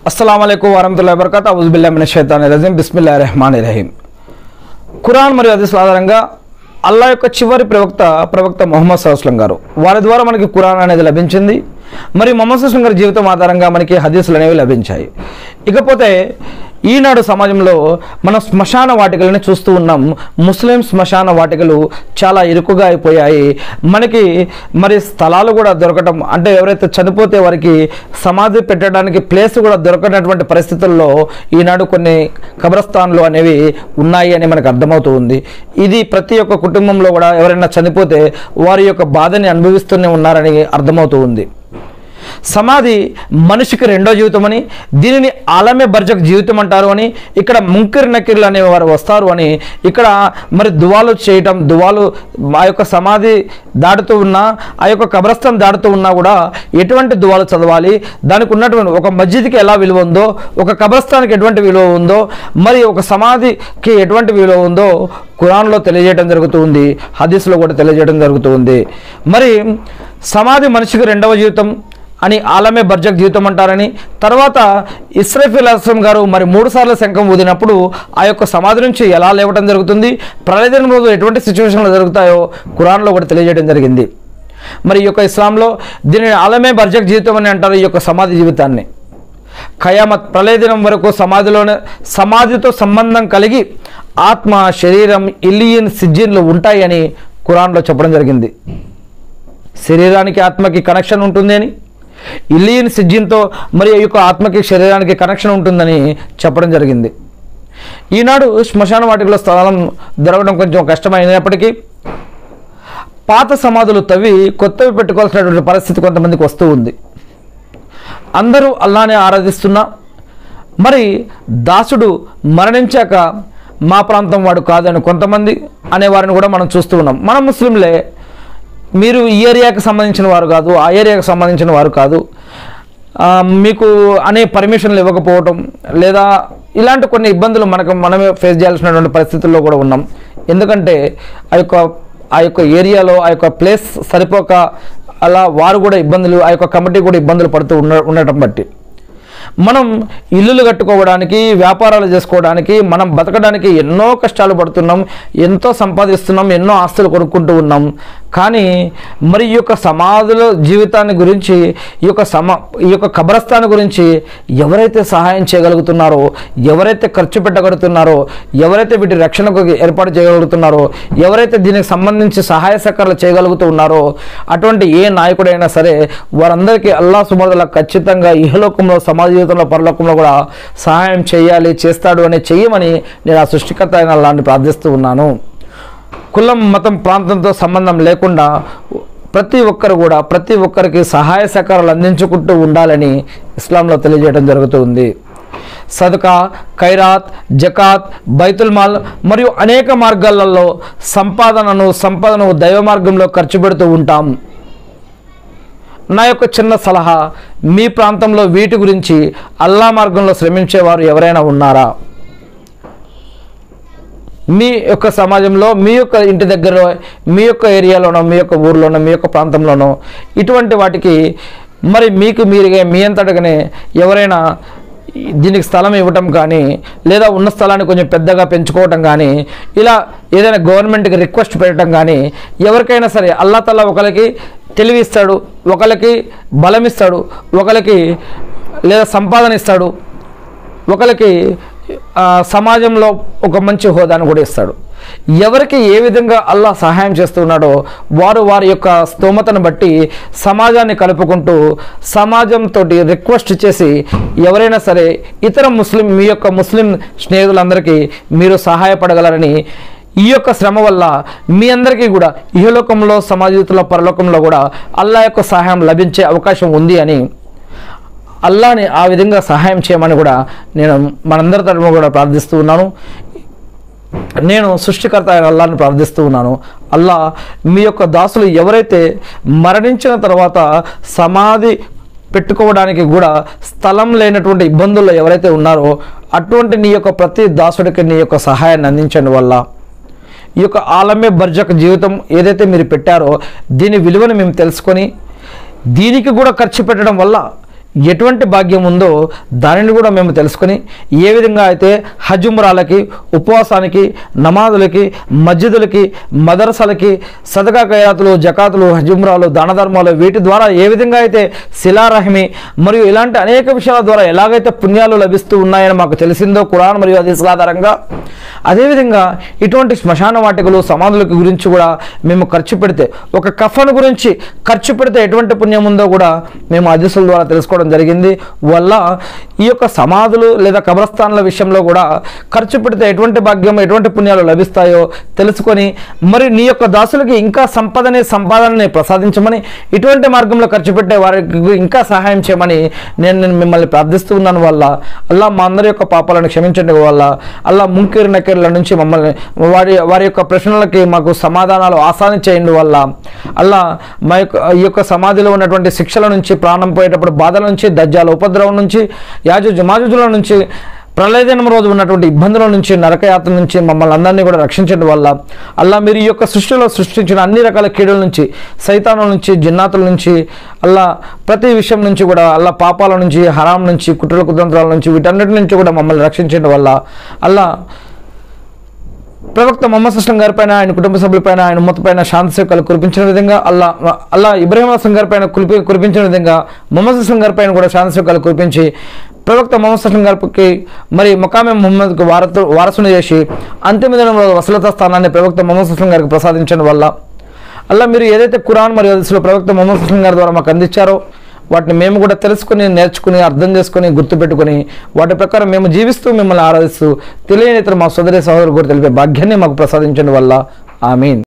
అస్సలం అయికు వరహతుల్లా వబర్కత్ అవుజుబిల్లామిన షైతాన్ రజీం బిస్మిల్లా రెహమాన్ రహీం ఖురాన్ మరియు హదీస్ ఆధారంగా అల్లా యొక్క చివరి ప్రవక్త ప్రవక్త మొహమ్మద్ సల్లాం గారు వారి ద్వారా మనకి ఖురాన్ అనేది లభించింది మరి మొహమ్మద్ సల్లాం గారి జీవితం ఆధారంగా మనకి హదీసులు అనేవి లభించాయి ఇకపోతే ఈనాడు సమాజంలో మనం శ్మశాన వాటికలను చూస్తూ ఉన్నాం ముస్లిం శ్మశాన వాటికలు చాలా ఇరుకుగా అయిపోయాయి మనకి మరి స్థలాలు కూడా దొరకటం అంటే ఎవరైతే చనిపోతే వారికి సమాధి పెట్టడానికి ప్లేస్ కూడా దొరకనటువంటి పరిస్థితుల్లో ఈనాడు కొన్ని కబ్రస్థాన్లు అనేవి ఉన్నాయి అని మనకు అర్థమవుతూ ఉంది ఇది ప్రతి ఒక్క కుటుంబంలో కూడా ఎవరైనా చనిపోతే వారి యొక్క బాధని అనుభవిస్తూనే ఉన్నారని అర్థమవుతూ ఉంది సమాధి మనిషికి రెండో జీవితం అని దీనిని ఆలమే బర్జక్ జీవితం అంటారు అని ఇక్కడ ముంకిర్ నకిర్లు అనే వారు వస్తారు అని ఇక్కడ మరి దువాలు చేయటం దువాలు ఆ యొక్క సమాధి దాటుతూ ఉన్నా ఆ యొక్క కబ్రస్థాన్ దాటుతూ ఉన్నా కూడా ఎటువంటి దువాలు చదవాలి దానికి ఉన్నటువంటి ఒక మస్జిద్కి ఎలా విలువ ఉందో ఒక కబ్రస్థానికి ఎటువంటి విలువ ఉందో మరి ఒక సమాధికి ఎటువంటి విలువ ఉందో ఖురాన్లో తెలియజేయడం జరుగుతుంది హదీస్లో కూడా తెలియజేయడం జరుగుతుంది మరి సమాధి మనిషికి రెండవ జీవితం అని ఆలమే బర్జక్ జీవితం అంటారని తర్వాత ఇస్రఫీల్ అస్లం గారు మరి మూడు సార్లు శంఖం ఊదినప్పుడు ఆ యొక్క సమాధి నుంచి ఎలా లేవటం జరుగుతుంది ప్రళయదినం రోజు ఎటువంటి సిచ్యువేషన్లు జరుగుతాయో ఖురాన్లో కూడా తెలియజేయడం జరిగింది మరి ఈ యొక్క ఇస్లాంలో దీనిని ఆలమే బర్జక్ జీవితం అని అంటారు ఈ యొక్క సమాధి జీవితాన్ని ఖయామత్ ప్రళయ దినం వరకు సమాధిలోనే సమాధితో సంబంధం కలిగి ఆత్మ శరీరం ఇల్లియన్ సిజ్జిన్లు ఉంటాయని ఖురాన్లో చెప్పడం జరిగింది శరీరానికి ఆత్మకి కనెక్షన్ ఉంటుంది అని ఇల్లియన్ సిజ్జిన్తో మరి ఈ యొక్క ఆత్మకి శరీరానికి కనెక్షన్ ఉంటుందని చెప్పడం జరిగింది ఈనాడు శ్మశాన వాటికలో స్థలం దొరకడం కొంచెం కష్టమైనప్పటికీ పాత సమాధులు తవ్వి కొత్తవి పెట్టుకోవాల్సినటువంటి పరిస్థితి కొంతమందికి వస్తూ ఉంది అందరూ అల్లానే ఆరాధిస్తున్నా మరి దాసుడు మరణించాక మా ప్రాంతం వాడు కాదని కొంతమంది అనేవారిని కూడా మనం చూస్తూ ఉన్నాం మన ముస్లింలే మీరు ఈ ఏరియాకి సంబంధించిన వారు కాదు ఆ ఏరియాకి సంబంధించిన వారు కాదు ఆ, మీకు అనే పర్మిషన్లు ఇవ్వకపోవటం లేదా ఇలాంటి కొన్ని ఇబ్బందులు మనకు మనమే ఫేస్ చేయాల్సినటువంటి పరిస్థితుల్లో కూడా ఉన్నాం ఎందుకంటే ఆ యొక్క ఆ యొక్క ఏరియాలో ఆ యొక్క ప్లేస్ సరిపోక అలా వారు కూడా ఇబ్బందులు ఆ యొక్క కమిటీ కూడా ఇబ్బందులు పడుతూ ఉన్న ఉండటం బట్టి మనం ఇల్లులు కట్టుకోవడానికి వ్యాపారాలు చేసుకోవడానికి మనం బతకడానికి ఎన్నో కష్టాలు పడుతున్నాం ఎంతో సంపాదిస్తున్నాం ఎన్నో ఆస్తులు కొనుక్కుంటూ ఉన్నాం కానీ మరి ఈ యొక్క సమాధుల జీవితాన్ని గురించి ఈ యొక్క సమా ఈ యొక్క కబరస్థాన్ గురించి ఎవరైతే సహాయం చేయగలుగుతున్నారో ఎవరైతే ఖర్చు పెట్టగలుగుతున్నారో ఎవరైతే వీటి రక్షణకు ఏర్పాటు చేయగలుగుతున్నారో ఎవరైతే దీనికి సంబంధించి సహాయ సహకారాలు చేయగలుగుతూ ఉన్నారో అటువంటి ఏ నాయకుడైనా సరే వారందరికీ అల్లా సుమదుల ఖచ్చితంగా ఇహలోకంలో సమాజ జీవితంలో పరలోకంలో కూడా సహాయం చేయాలి చేస్తాడు అని చెయ్యమని నేను ఆ సృష్టికర్త అయిన అల్లాని ప్రార్థిస్తూ ఉన్నాను కులం మతం ప్రాంతంతో సంబంధం లేకుండా ప్రతి ఒక్కరు కూడా ప్రతి ఒక్కరికి సహాయ సహకారాలు అందించుకుంటూ ఉండాలని ఇస్లాంలో తెలియజేయడం జరుగుతుంది సదకా ఖైరాత్ జకాత్ బైతుల్ మాల్ మరియు అనేక మార్గాలలో సంపాదనను సంపదను దైవ మార్గంలో ఖర్చు పెడుతూ ఉంటాం నా యొక్క చిన్న సలహా మీ ప్రాంతంలో వీటి గురించి అల్లా మార్గంలో శ్రమించేవారు ఎవరైనా ఉన్నారా మీ యొక్క సమాజంలో మీ యొక్క ఇంటి దగ్గర మీ యొక్క ఏరియాలోనో మీ యొక్క ఊర్లోనో మీ యొక్క ప్రాంతంలోనో ఇటువంటి వాటికి మరి మీకు మీరుగా మీ అంతటగానే ఎవరైనా దీనికి స్థలం ఇవ్వటం కానీ లేదా ఉన్న స్థలాన్ని కొంచెం పెద్దగా పెంచుకోవటం కానీ ఇలా ఏదైనా గవర్నమెంట్కి రిక్వెస్ట్ పెట్టడం కానీ ఎవరికైనా సరే అల్లా తల్లా ఒకరికి తెలివి ఇస్తాడు ఒకరికి బలం ఇస్తాడు ఒకరికి లేదా సంపాదన ఇస్తాడు ఒకరికి ఆ, సమాజంలో ఒక మంచి హోదాను కూడా ఇస్తాడు ఎవరికి ఏ విధంగా అల్లా సహాయం చేస్తున్నాడో వారు వారి యొక్క స్తోమతను బట్టి సమాజాన్ని కలుపుకుంటూ సమాజంతో రిక్వెస్ట్ చేసి ఎవరైనా సరే ఇతర ముస్లిం మీ యొక్క ముస్లిం స్నేహితులందరికీ మీరు సహాయపడగలరని ఈ యొక్క శ్రమ వల్ల మీ అందరికీ కూడా ఇహలోకంలో సమాజంలో పరలోకంలో కూడా అల్లా యొక్క సహాయం లభించే అవకాశం ఉంది అని అల్లాని ఆ విధంగా సహాయం చేయమని కూడా నేను మనందరి తరఫున కూడా ప్రార్థిస్తూ ఉన్నాను నేను సృష్టికర్త అయిన అల్లాని ప్రార్థిస్తూ ఉన్నాను అల్లా మీ యొక్క దాసులు ఎవరైతే మరణించిన తర్వాత సమాధి పెట్టుకోవడానికి కూడా స్థలం లేనటువంటి ఇబ్బందుల్లో ఎవరైతే ఉన్నారో అటువంటి నీ యొక్క ప్రతి దాసుడికి నీ యొక్క సహాయాన్ని అందించండి వల్ల ఈ యొక్క ఆలమే బర్జక్ జీవితం ఏదైతే మీరు పెట్టారో దీని విలువను మేము తెలుసుకొని దీనికి కూడా ఖర్చు పెట్టడం వల్ల ఎటువంటి భాగ్యం ఉందో దానిని కూడా మేము తెలుసుకొని ఏ విధంగా అయితే హజ్ ఉమ్రాలకి ఉపవాసానికి నమాజులకి మస్జిదులకి మదరసాలకి సదకా కయాతులు జకాతులు హజ్ ఉమ్రాలు దాన ధర్మాలు వీటి ద్వారా ఏ విధంగా అయితే శిలారహిమి మరియు ఇలాంటి అనేక విషయాల ద్వారా ఎలాగైతే పుణ్యాలు లభిస్తూ ఉన్నాయని మాకు తెలిసిందో కురాన్ మరియు హదీసుల ఆధారంగా అదేవిధంగా ఇటువంటి శ్మశాన వాటికలు సమాధుల గురించి కూడా మేము ఖర్చు పెడితే ఒక కఫన్ గురించి ఖర్చు పెడితే ఎటువంటి పుణ్యం ఉందో కూడా మేము హదీసుల ద్వారా తెలుసుకోవడం జరిగింది వల్ల ఈ యొక్క సమాధులు లేదా కబ్రస్థానాల విషయంలో కూడా ఖర్చు పెడితే ఎటువంటి భాగ్యం ఎటువంటి పుణ్యాలు లభిస్తాయో తెలుసుకొని మరి నీ యొక్క దాసులకి ఇంకా సంపదని సంపాదనని ప్రసాదించమని ఇటువంటి మార్గంలో ఖర్చు పెట్టే వారికి ఇంకా సహాయం చేయమని నేను నేను మిమ్మల్ని ప్రార్థిస్తూ ఉన్నాను వల్ల అల్లా మా అందరి యొక్క పాపాలను క్షమించండి వల్ల అల్లా ముంకిరి నకిర్ల నుంచి మమ్మల్ని వారి వారి యొక్క ప్రశ్నలకి మాకు సమాధానాలు ఆసాని చేయండి వల్ల అల్లా మా యొక్క ఈ యొక్క సమాధిలో ఉన్నటువంటి శిక్షల నుంచి ప్రాణం పోయేటప్పుడు బాధల నుంచి దజ్జాల ఉపద్రవం నుంచి యాజు జమాజుల నుంచి ప్రళయదినం రోజు ఉన్నటువంటి ఇబ్బందుల నుంచి నరకయాత్ర నుంచి మమ్మల్ని అందరినీ కూడా రక్షించడం వల్ల అల్లా మీరు ఈ యొక్క సృష్టిలో సృష్టించిన అన్ని రకాల కీడుల నుంచి సైతానుల నుంచి జిన్నాతుల నుంచి అల్లా ప్రతి విషయం నుంచి కూడా అల్లా పాపాల నుంచి హరాం నుంచి కుట్రల కుతంత్రాల నుంచి వీటన్నిటి నుంచి కూడా మమ్మల్ని రక్షించడం వల్ల అల్లా ప్రవక్త మొహమ్మద్ సుస్లం గారి పైన ఆయన కుటుంబ సభ్యులపైన ఆయన ఉమ్మతపైన శాంతి సేవకాలు కురిపించిన విధంగా అల్లా అల్లా ఇబ్రాహిం అస్లం గారి పైన కురిపి కురిపించిన విధంగా మొహమ్మద్ సుస్లం గారి పైన కూడా శాంతి సేవకాలు కురిపించి ప్రవక్త మొహమ్మద్ సుస్లం గారికి మరి ముకామే ముహమ్మద్కు వారసు వారసుని చేసి అంతిమ దినంలో వసలత స్థానాన్ని ప్రవక్త మొహమ్మద్ సుస్లం గారికి ప్రసాదించడం వల్ల అల్లా మీరు ఏదైతే ఖురాన్ మరియు హదీసులో ప్రవక్త మొహమ్మద్ సుస్లం గారి ద్వారా మాకు అందించారో వాటిని మేము కూడా తెలుసుకుని నేర్చుకుని అర్థం చేసుకుని గుర్తుపెట్టుకుని వాటి ప్రకారం మేము జీవిస్తూ మిమ్మల్ని ఆరాధిస్తూ తెలియని ఇతర మా సోదరి సహోదరు కూడా తెలిపే భాగ్యాన్ని మాకు ప్రసాదించడం వల్ల ఆమీన్